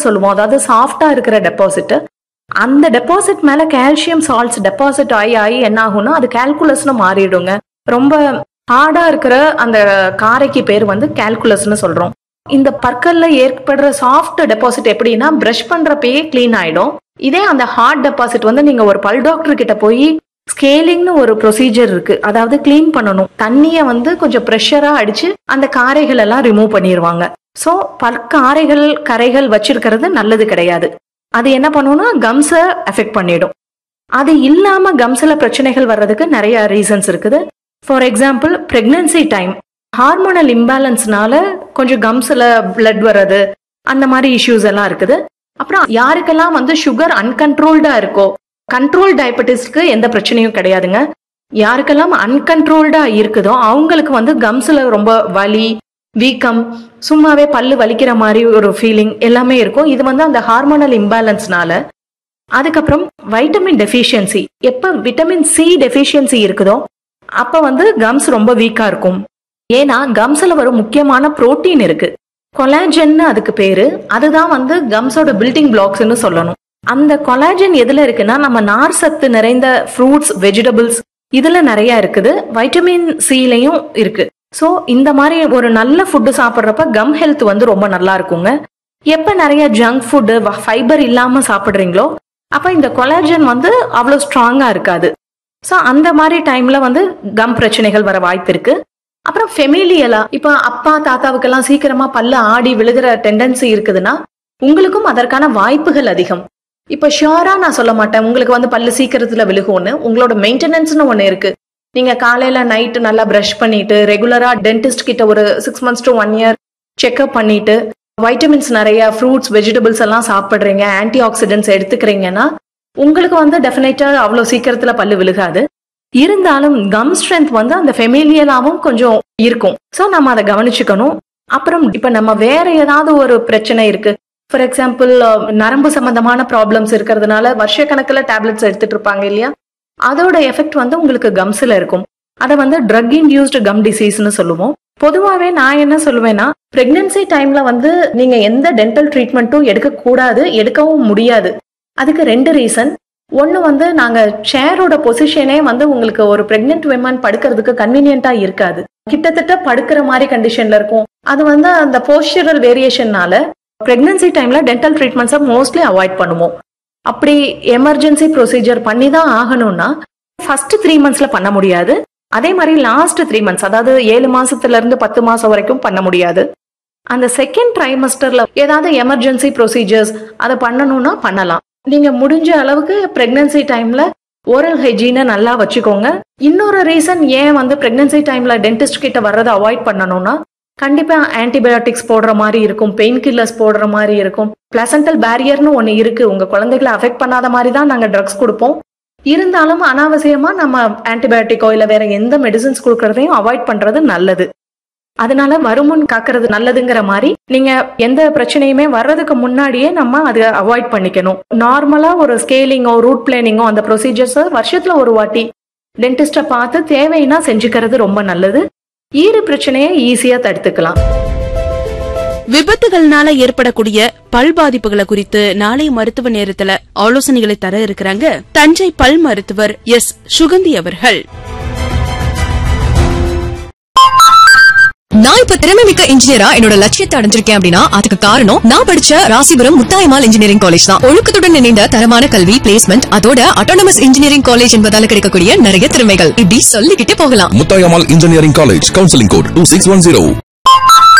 சொல்லுவோம் அதாவது சாஃப்டா இருக்கிற டெபாசிட் அந்த டெபாசிட் மேல கால்சியம் சால்ட்ஸ் டெபாசிட் ஆகி ஆகி என்ன ஆகும்னா அது கால்குலஸ்னு மாறிடுங்க ரொம்ப ஹார்டா இருக்கிற அந்த காரைக்கு பேர் வந்து கால்குலஸ்னு சொல்றோம் இந்த பற்கள்ல ஏற்படுற சாஃப்ட் டெபாசிட் எப்படின்னா பிரஷ் பண்றப்பயே க்ளீன் ஆயிடும் இதே அந்த ஹார்ட் டெபாசிட் வந்து நீங்க ஒரு பல் டாக்டர் கிட்ட போய் ஸ்கேலிங்னு ஒரு ப்ரொசீஜர் இருக்கு அதாவது க்ளீன் பண்ணணும் தண்ணிய வந்து கொஞ்சம் ப்ரெஷரா அடிச்சு அந்த காரைகள் எல்லாம் ரிமூவ் பண்ணிடுவாங்க ஸோ பற்காரைகள் கரைகள் வச்சிருக்கிறது நல்லது கிடையாது அது என்ன பண்ணும்னா கம்ஸை அஃபெக்ட் பண்ணிடும் அது இல்லாம கம்ஸ்ல பிரச்சனைகள் வர்றதுக்கு நிறைய ரீசன்ஸ் இருக்குது for example pregnancy time hormonal இம்பேலன்ஸ்னால கொஞ்சம் கம்ஸ்ல பிளட் வர்றது அந்த மாதிரி இஷ்யூஸ் எல்லாம் இருக்குது அப்புறம் யாருக்கெல்லாம் வந்து சுகர் அன்கன்ட்ரோல்டா இருக்கோ கண்ட்ரோல் டயபெட்டிஸ்க்கு எந்த பிரச்சனையும் கிடையாதுங்க யாருக்கெல்லாம் அன்கன்ட்ரோல்டா இருக்குதோ அவங்களுக்கு வந்து கம்ஸ்ல ரொம்ப வலி வீக்கம் சும்மாவே பல்லு வலிக்கிற மாதிரி ஒரு ஃபீலிங் எல்லாமே இருக்கும் இது வந்து அந்த ஹார்மோனல் இம்பேலன்ஸ்னால அதுக்கப்புறம் வைட்டமின் டெஃபிஷியன்சி எப்ப விட்டமின் சி டெஃபிஷியன்சி இருக்குதோ அப்ப வந்து கம்ஸ் ரொம்ப வீக்கா இருக்கும் ஏன்னா கம்ஸ்ல வரும் முக்கியமான புரோட்டீன் இருக்கு கொலாஜன் அதுக்கு பேரு அதுதான் வந்து கம்ஸோட பில்டிங் பிளாக்ஸ்னு சொல்லணும் அந்த கொலாஜன் எதுல இருக்குன்னா நம்ம நார் சத்து நிறைந்த ஃப்ரூட்ஸ் வெஜிடபிள்ஸ் இதுல நிறைய இருக்குது வைட்டமின் சிலையும் இருக்கு ஸோ இந்த மாதிரி ஒரு நல்ல ஃபுட்டு சாப்பிட்றப்ப கம் ஹெல்த் வந்து ரொம்ப நல்லா இருக்குங்க எப்ப நிறைய ஜங்க் ஃபுட்டு ஃபைபர் இல்லாம சாப்பிட்றீங்களோ அப்ப இந்த கொலாஜன் வந்து அவ்வளோ ஸ்ட்ராங்கா இருக்காது ஸோ அந்த மாதிரி டைம்ல வந்து கம் பிரச்சனைகள் வர வாய்ப்பு இருக்கு அப்புறம் ஃபெமிலியலா இப்ப அப்பா தாத்தாவுக்கெல்லாம் சீக்கிரமா பல்லு ஆடி விழுகிற டெண்டன்சி இருக்குதுன்னா உங்களுக்கும் அதற்கான வாய்ப்புகள் அதிகம் இப்ப ஷியோரா நான் சொல்ல மாட்டேன் உங்களுக்கு வந்து பல்லு சீக்கிரத்துல விழுகும்னு உங்களோட மெயின்டெனன்ஸ்னு ஒண்ணு இருக்கு நீங்க காலையில நைட்டு நல்லா பிரஷ் பண்ணிட்டு ரெகுலரா டென்டிஸ்ட் கிட்ட ஒரு six months to one year checkup பண்ணிட்டு வைட்டமின்ஸ் நிறைய ஃப்ரூட்ஸ் வெஜிடபிள்ஸ் எல்லாம் சாப்பிடுறீங்க ஆன்டி ஆக்சிடென்ட்ஸ் எடுத்துக்கிறீங்கன்னா உங்களுக்கு வந்து டெஃபினட்டா அவ்வளோ சீக்கிரத்துல பல்லு விழுகாது இருந்தாலும் கம் ஸ்ட்ரென்த் வந்து அந்த ஃபெமிலியலாவும் கொஞ்சம் இருக்கும் ஸோ நம்ம அதை கவனிச்சுக்கணும் அப்புறம் இப்ப நம்ம வேற ஏதாவது ஒரு பிரச்சனை இருக்கு ஃபார் எக்ஸாம்பிள் நரம்பு சம்பந்தமான ப்ராப்ளம்ஸ் இருக்கிறதுனால வருஷக்கணக்கில் டேப்லெட்ஸ் எடுத்துட்டு இருப்பாங்க இல்லையா அதோட எஃபெக்ட் வந்து உங்களுக்கு கம்ஸ்ல இருக்கும் அதை வந்து ட்ரக் இன்டியூஸ்டு கம் டிசீஸ்னு சொல்லுவோம் பொதுவாகவே நான் என்ன சொல்லுவேன்னா பிரெக்னன்சி டைம்ல வந்து நீங்க எந்த டென்டல் ட்ரீட்மெண்ட்டும் எடுக்க கூடாது எடுக்கவும் முடியாது அதுக்கு ரெண்டு ரீசன் ஒன்று வந்து நாங்கள் சேரோட பொசிஷனே வந்து உங்களுக்கு ஒரு பிரெக்னென்ட் விமன் படுக்கிறதுக்கு கன்வீனியன்ட்டா இருக்காது கிட்டத்தட்ட படுக்கிற மாதிரி கண்டிஷன்ல இருக்கும் அது வந்து அந்த போஸ்டரல் வேரியேஷன்னால பிரெக்னன்சி டைம்ல டென்டல் ட்ரீட்மெண்ட்ஸை மோஸ்ட்லி அவாய்ட் பண்ணுவோம் அப்படி எமர்ஜென்சி ப்ரொசீஜர் பண்ணி தான் ஆகணும்னா ஃபர்ஸ்ட் த்ரீ மந்த்ஸ்ல பண்ண முடியாது அதே மாதிரி லாஸ்ட் த்ரீ மந்த்ஸ் அதாவது ஏழு மாசத்துல இருந்து பத்து மாசம் வரைக்கும் பண்ண முடியாது அந்த செகண்ட் ட்ரைமஸ்டர்ல ஏதாவது எமர்ஜென்சி ப்ரொசீஜர்ஸ் அதை பண்ணணும்னா பண்ணலாம் நீங்க முடிஞ்ச அளவுக்கு பிரெக்னன்சி டைம்ல ஓரல் ஹைஜீனை நல்லா வச்சுக்கோங்க இன்னொரு ரீசன் ஏன் வந்து பிரெக்னன்சி டைம்ல டென்டிஸ்ட் கிட்ட வர்றதை அவாய்ட் பண்ணணும்னா கண்டிப்பா ஆன்டிபயோட்டிக்ஸ் போடுற மாதிரி இருக்கும் பெயின் கில்லர்ஸ் போடுற மாதிரி இருக்கும் பிளசன்டல் பேரியர்னு ஒன்று இருக்கு உங்க குழந்தைகளை அஃபெக்ட் பண்ணாத மாதிரி தான் நாங்கள் ட்ரக்ஸ் கொடுப்போம் இருந்தாலும் அனாவசியமா நம்ம ஆன்டிபயோட்டிக்கோ இல்லை வேற எந்த மெடிசின்ஸ் கொடுக்கறதையும் அவாய்ட் பண்றது நல்லது அதனால வருமுன் காக்கிறது நல்லதுங்கிற மாதிரி நீங்க எந்த பிரச்சனையுமே வர்றதுக்கு முன்னாடியே நம்ம அதை அவாய்ட் பண்ணிக்கணும் நார்மலா ஒரு ஸ்கேலிங்கோ ரூட் பிளானிங்கோ அந்த ப்ரொசீஜர்ஸ் வருஷத்துல ஒரு வாட்டி டென்டிஸ்ட பார்த்து தேவைன்னா செஞ்சுக்கிறது ரொம்ப நல்லது ஈறு பிரச்சனையை ஈஸியா தடுத்துக்கலாம் விபத்துகள்னால ஏற்படக்கூடிய பல் பாதிப்புகளை குறித்து நாளை மருத்துவ நேரத்துல ஆலோசனைகளை தர இருக்கிறாங்க தஞ்சை பல் மருத்துவர் எஸ் சுகந்தி அவர்கள் நான் இப்ப திறமை மிக்க இன்ஜினியரா என்னோட லட்சியத்தை அடைஞ்சிருக்கேன் அப்படின்னா அதுக்கு காரணம் நான் படிச்ச ராசிபுரம் முத்தாயமால் இன்ஜினியரிங் காலேஜ் தான் ஒழுக்கத்துடன் இணைந்த தரமான கல்வி பிளேஸ்மெண்ட் அதோட அட்டானமஸ் இன்ஜினியரிங் காலேஜ் என்பதால கிடைக்கக்கூடிய நிறைய திறமைகள் இப்படி சொல்லிக்கிட்டே போகலாம் Mutayamal Engineering College, Counseling Code 2610.